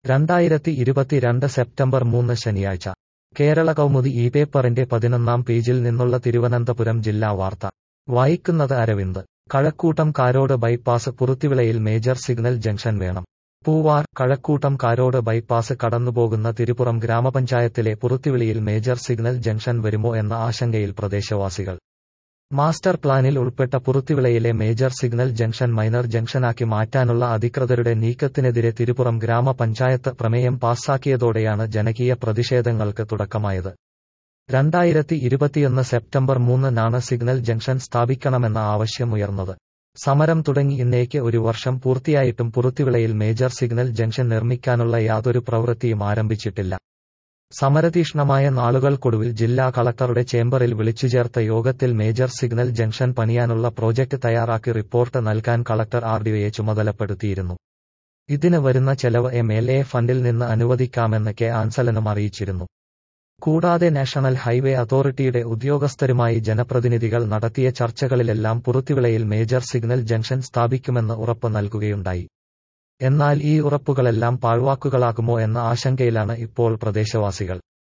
രണ്ടായിരത്തി ഇരുപത്തിരണ്ട് സെപ്റ്റംബർ മൂന്ന് ശനിയാഴ്ച കേരള കൗമുദി ഈ പേപ്പറിന്റെ പതിനൊന്നാം പേജിൽ നിന്നുള്ള തിരുവനന്തപുരം ജില്ലാ വാർത്ത വായിക്കുന്നത് അരവിന്ദ് കഴക്കൂട്ടം കാരോട് ബൈപ്പാസ് പുറത്തിവിളയിൽ മേജർ സിഗ്നൽ ജംഗ്ഷൻ വേണം പൂവാർ കഴക്കൂട്ടം കാരോട് ബൈപ്പാസ് കടന്നുപോകുന്ന തിരുപ്പുറം ഗ്രാമപഞ്ചായത്തിലെ പുറത്തിവിളിയിൽ മേജർ സിഗ്നൽ ജംഗ്ഷൻ വരുമോ എന്ന ആശങ്കയിൽ പ്രദേശവാസികൾ മാസ്റ്റർ പ്ലാനിൽ ഉൾപ്പെട്ട പുറത്തിവിളയിലെ മേജർ സിഗ്നൽ ജംഗ്ഷൻ മൈനർ ജംഗ്ഷനാക്കി മാറ്റാനുള്ള അധികൃതരുടെ നീക്കത്തിനെതിരെ തിരുപ്പുറം ഗ്രാമപഞ്ചായത്ത് പ്രമേയം പാസാക്കിയതോടെയാണ് ജനകീയ പ്രതിഷേധങ്ങൾക്ക് തുടക്കമായത് രണ്ടായിരത്തി ഇരുപത്തിയൊന്ന് സെപ്റ്റംബർ മൂന്നിനാണ് സിഗ്നൽ ജംഗ്ഷൻ സ്ഥാപിക്കണമെന്ന ആവശ്യമുയർന്നത് സമരം തുടങ്ങി ഇന്നേക്ക് ഒരു വർഷം പൂർത്തിയായിട്ടും പുറത്തിവിളയിൽ മേജർ സിഗ്നൽ ജംഗ്ഷൻ നിർമ്മിക്കാനുള്ള യാതൊരു പ്രവൃത്തിയും ആരംഭിച്ചിട്ടില്ല സമരതീഷ്ണമായ നാളുകൾക്കൊടുവിൽ ജില്ലാ കളക്ടറുടെ ചേംബറിൽ വിളിച്ചുചേർത്ത യോഗത്തിൽ മേജർ സിഗ്നൽ ജംഗ്ഷൻ പണിയാനുള്ള പ്രോജക്ട് തയ്യാറാക്കി റിപ്പോർട്ട് നൽകാൻ കളക്ടർ ആർ ഡിഒയെ ചുമതലപ്പെടുത്തിയിരുന്നു ഇതിന് വരുന്ന ചെലവ് എം എൽ എ ഫണ്ടിൽ നിന്ന് അനുവദിക്കാമെന്ന് കെ ആൻസലനും അറിയിച്ചിരുന്നു കൂടാതെ നാഷണൽ ഹൈവേ അതോറിറ്റിയുടെ ഉദ്യോഗസ്ഥരുമായി ജനപ്രതിനിധികൾ നടത്തിയ ചർച്ചകളിലെല്ലാം പുറത്തിവിളയിൽ മേജർ സിഗ്നൽ ജംഗ്ഷൻ സ്ഥാപിക്കുമെന്ന് ഉറപ്പ് നൽകുകയുണ്ടായി എന്നാൽ ഈ ഉറപ്പുകളെല്ലാം പാഴ്വാക്കുകളാകുമോ എന്ന ആശങ്കയിലാണ് ഇപ്പോൾ പ്രദേശവാസികൾ